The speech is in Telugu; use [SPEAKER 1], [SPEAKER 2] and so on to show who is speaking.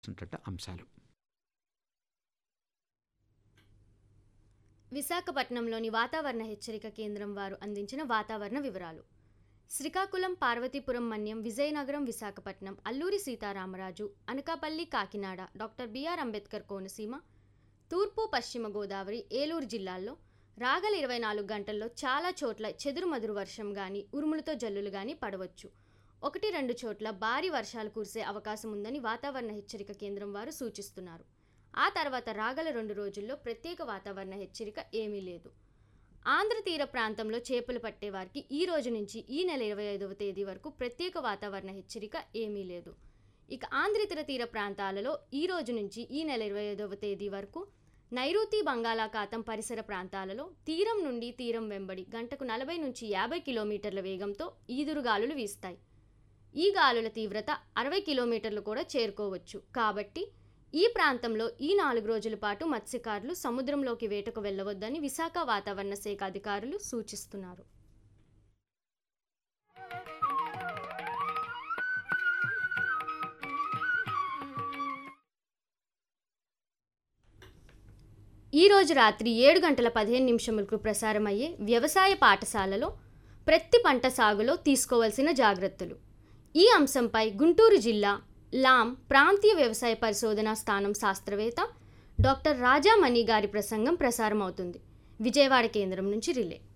[SPEAKER 1] ఉంటట అంశాలు
[SPEAKER 2] విశాఖపట్నంలోని వాతావరణ హెచ్చరిక కేంద్రం వారు అందించిన వాతావరణ వివరాలు శ్రీకాకుళం పార్వతీపురం మన్యం విజయనగరం విశాఖపట్నం అల్లూరి సీతారామరాజు అనకాపల్లి కాకినాడ డాక్టర్ బిఆర్ అంబేద్కర్ కోనసీమ తూర్పు పశ్చిమ గోదావరి ఏలూరు జిల్లాల్లో రాగల ఇరవై నాలుగు గంటల్లో చాలా చోట్ల చెదురుమదురు వర్షం కానీ ఉరుములతో జల్లులు కానీ పడవచ్చు ఒకటి రెండు చోట్ల భారీ వర్షాలు కురిసే అవకాశం ఉందని వాతావరణ హెచ్చరిక కేంద్రం వారు సూచిస్తున్నారు ఆ తర్వాత రాగల రెండు రోజుల్లో ప్రత్యేక వాతావరణ హెచ్చరిక ఏమీ లేదు ఆంధ్ర తీర ప్రాంతంలో చేపలు పట్టేవారికి ఈ రోజు నుంచి ఈ నెల ఇరవై ఐదవ తేదీ వరకు ప్రత్యేక వాతావరణ హెచ్చరిక ఏమీ లేదు ఇక ఆంధ్రతీర తీర ప్రాంతాలలో ఈ రోజు నుంచి ఈ నెల ఇరవై ఐదవ తేదీ వరకు నైరుతి బంగాళాఖాతం పరిసర ప్రాంతాలలో తీరం నుండి తీరం వెంబడి గంటకు నలభై నుంచి యాభై కిలోమీటర్ల వేగంతో ఈదురుగాలులు వీస్తాయి ఈ గాలుల తీవ్రత అరవై కిలోమీటర్లు కూడా చేరుకోవచ్చు కాబట్టి ఈ ప్రాంతంలో ఈ నాలుగు రోజుల పాటు మత్స్యకారులు సముద్రంలోకి వేటకు వెళ్ళవద్దని విశాఖ వాతావరణ శాఖ అధికారులు సూచిస్తున్నారు ఈ రోజు రాత్రి ఏడు గంటల పదిహేను నిమిషములకు ప్రసారమయ్యే వ్యవసాయ పాఠశాలలో ప్రతి పంట సాగులో తీసుకోవాల్సిన జాగ్రత్తలు ఈ అంశంపై గుంటూరు జిల్లా లాం ప్రాంతీయ వ్యవసాయ పరిశోధనా స్థానం శాస్త్రవేత్త డాక్టర్ రాజామణి గారి ప్రసంగం ప్రసారం అవుతుంది విజయవాడ కేంద్రం నుంచి రిలే